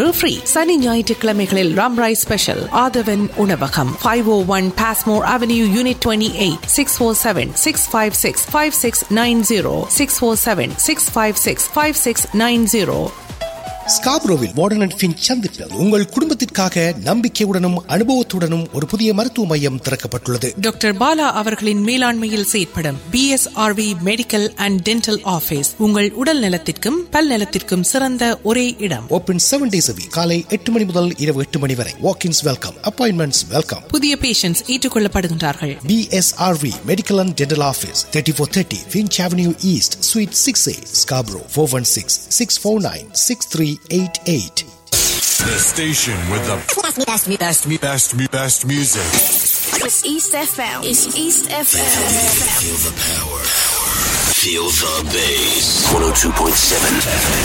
Delivery free சனி ஞாயிற்றுக்கிழமைகளில் Ramrai special Aadhavan உணவகம் five O one Passmore Avenue unit twenty eight six four seven six five six five six nine zero six four seven six five six five six nine zero ஸ்காப்ரோவில் modern and fin சந்திப்பில் உங்கள் குடும்பத்திற்காக நம்பிக்கையுடனும் அனுபவத்துடனும் ஒரு புதிய மருத்துவ மையம் திறக்கப்பட்டுள்ளது டாக்டர் பாலா அவர்களின் மேலாண்மையில் செயற்படும் BSRV Medical and Dental Office உங்கள் உடல் நலத்திற்கும் பல் நலத்திற்கும் சிறந்த ஒரே இடம் ஓபன் செவன் டேஸ் காலை எட்டு மணி முதல் இரவு எட்டு மணி வரை வாக்கின்ஸ் வெல்கம் அப்பாயின்மெண்ட்ஸ் வெல்கம் புதிய பேஷண்ட்ஸ் ஏற்றுக்கொள்ளப்படுகின்றார்கள் BSRV Medical and Dental Office 3430 Finch Avenue East Suite 6A Scarborough 416 649 6388 The station with the Best, best, best, best, best, best music. It's East FM. It's East FM. Feel the power. Feel the bass. 102.7 FM.